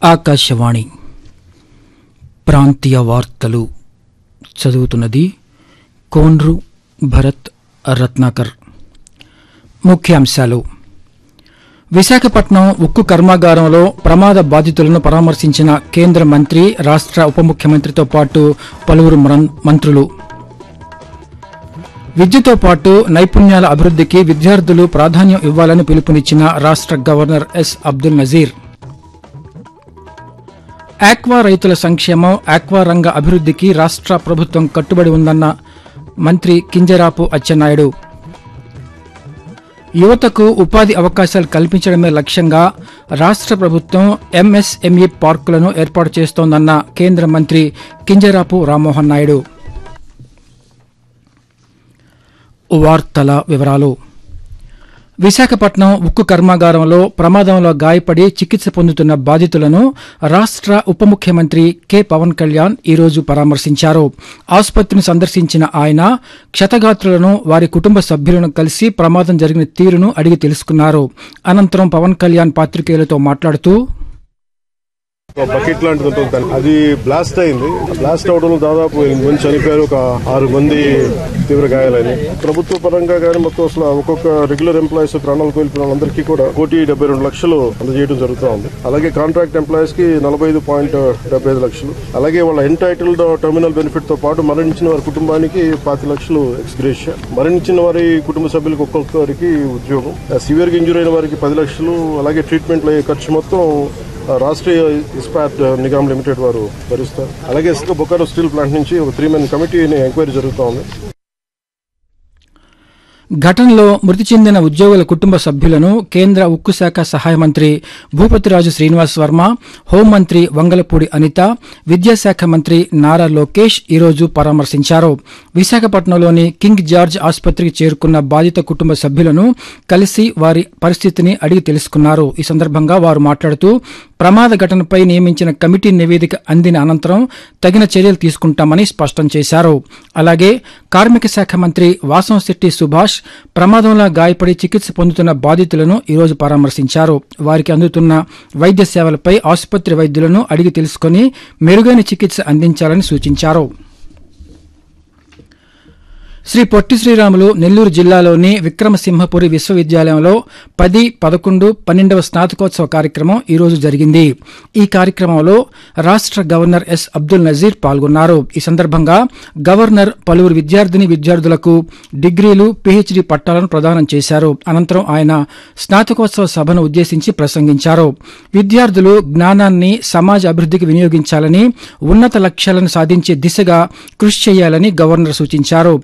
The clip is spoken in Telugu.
ఆకాశవాణి ప్రాంతీయ వార్తలు చదువుతున్నది కోన్రు భరత్ రత్నాకర్ ముఖ్యాంశాలు విశాఖపట్నం ఉక్కు కర్మాగారంలో ప్రమాద బాధితులను పరామర్శించిన కేంద్ర మంత్రి రాష్ట్ర ఉప ముఖ్యమంత్రితో పాటు పలువురు మరం- మంత్రులు విద్యతో పాటు నైపుణ్యాల అభివృద్ధికి విద్యార్థులు ప్రాధాన్యం ఇవ్వాలని పిలుపునిచ్చిన రాష్ట్ర governor S Abdul Nazeer aqua రైతుల సంక్షేమం ఆక్వా రంగ అభివృద్ధికి రాష్ట్ర ప్రభుత్వం కట్టుబడి ఉందన్న మంత్రి కింజరాపు అచ్చెన్నాయుడు యువతకు ఉపాధి అవకాశాలు కల్పించడమే లక్ష్యంగా రాష్ట్ర ప్రభుత్వం ఎంఎస్ఎంఈ పార్కులను ఏర్పాటు చేస్తోందన్న కేంద్ర మంత్రి కింజరాపు రామ్మోహన్ నాయుడు వార్తల వివరాలు విశాఖపట్నం ఉక్కు కర్మాగారంలో ప్రమాదంలో గాయపడి చికిత్స పొందుతున్న బాధితులను రాష్ట్ర ఉప ముఖ్యమంత్రి కె పవన్ కళ్యాణ్ ఈరోజు పరామర్శించారు ఆసుపత్రిని సందర్శించిన ఆయన క్షతగాత్రులను వారి కుటుంబ సభ్యులను కలిసి ప్రమాదం జరిగిన తీరును అడిగి తెలుసుకున్నారు అనంతరం పవన్ కళ్యాణ్ పాత్రికేయులతో మాట్లాడుతూ ఒక బకెట్ లాంటిది ఉంటుంది దానికి. అది బ్లాస్ట్ అయింది బ్లాస్ట్ అవడంలో దాదాపు ఎనిమిది మంది చనిపోయారు ఒక ఆరు మంది తీవ్ర గాయాలని ప్రభుత్వ పరంగా కానీ మొత్తం అసలు ఒక్కొక్క రెగ్యులర్ ఎంప్లాయీస్ ప్రాణాలు కోల్పోయిన వాళ్ళందరికీ కూడా కోటి డెబ్బై రెండు లక్షలు అందజేయడం జరుగుతూ ఉంది అలాగే కాంట్రాక్ట్ ఎంప్లాయీస్ కి నలభై ఐదు పాయింట్ డెబ్బై ఐదు లక్షలు అలాగే వాళ్ళ ఎంటైటిల్డ్ టర్మినల్ బెనిఫిట్ తో పాటు మరణించిన వారి కుటుంబానికి పాతి లక్షలు ఎక్స్గ్రేషియా మరణించిన వారి కుటుంబ సభ్యులకు ఒక్కొక్కరికి ఉద్యోగం సివియర్ గా ఇంజూర్ అయిన వారికి పది లక్షలు అలాగే ట్రీట్మెంట్ అయ్యే ఖర్చు మొత్తం ఆ, రాష్ట్రీయ ఇస్పాట్ నిగమ్ లిమిటెడ్ వారు భరిస్తారు అలాగే ఇసుక బొకారో స్టీల్ ప్లాంట్ నుంచి ఒక త్రీ మెన్ కమిటీని ఎంక్వైరీ జరుగుతూ ఉంది ఘటనలో మృతి చెందిన ఉద్యోగుల కుటుంబ సభ్యులను కేంద్ర ఉక్కు శాఖ సహాయ మంత్రి భూపతిరాజు శ్రీనివాస్ వర్మ హోంమంత్రి వంగలపూడి అనిత విద్యాశాఖ మంత్రి నారా లోకేష్ ఈరోజు పరామర్శించారు విశాఖపట్నంలోని కింగ్ జార్జ్ ఆసుపత్రికి చేరుకున్న బాధిత కుటుంబ సభ్యులను కలిసి వారి పరిస్థితిని అడిగి తెలుసుకున్నారు ఈ సందర్భంగా వారు మాట్లాడుతూ ప్రమాద ఘటనపై నియమించిన కమిటీ నివేదిక అందిన అనంతరం తగిన చర్యలు తీసుకుంటామని స్పష్టం చేశారు అలాగే కార్మిక శాఖ మంత్రి వాసంశెట్టి సుభాష్ ప్రమాదంలో గాయపడి చికిత్స పొందుతున్న బాధితులను ఈరోజు పరామర్శించారు వారికి అందుతున్న వైద్య సేవలపై ఆసుపత్రి వైద్యులను అడిగి తెలుసుకుని మెరుగైన చికిత్స అందించాలని సూచించారు శ్రీ పొట్టి శ్రీరాములు నెల్లూరు జిల్లాలోని విక్రమసింహపురి విశ్వవిద్యాలయంలో పది పదకొండు పన్నెండవ స్నాతకోత్సవ కార్యక్రమం ఈ రోజు జరిగింది ఈ కార్యక్రమంలో రాష్ట్ర గవర్నర్ ఎస్ అబ్దుల్ నజీర్ పాల్గొన్నారు ఈ సందర్భంగా గవర్నర్ పలువురు విద్యార్థిని విద్యార్థులకు డిగ్రీలు పిహెచ్డి పట్టాలను ప్రదానం చేశారు అనంతరం ఆయన స్నాతకోత్సవ సభను ఉద్దేశించి ప్రసంగించారు విద్యార్థులు జ్ఞానాన్ని సమాజ అభివృద్ధికి వినియోగించాలని ఉన్నత లక్ష్యాలను సాధించే దిశగా కృషి చేయాలని గవర్నర్ సూచించారు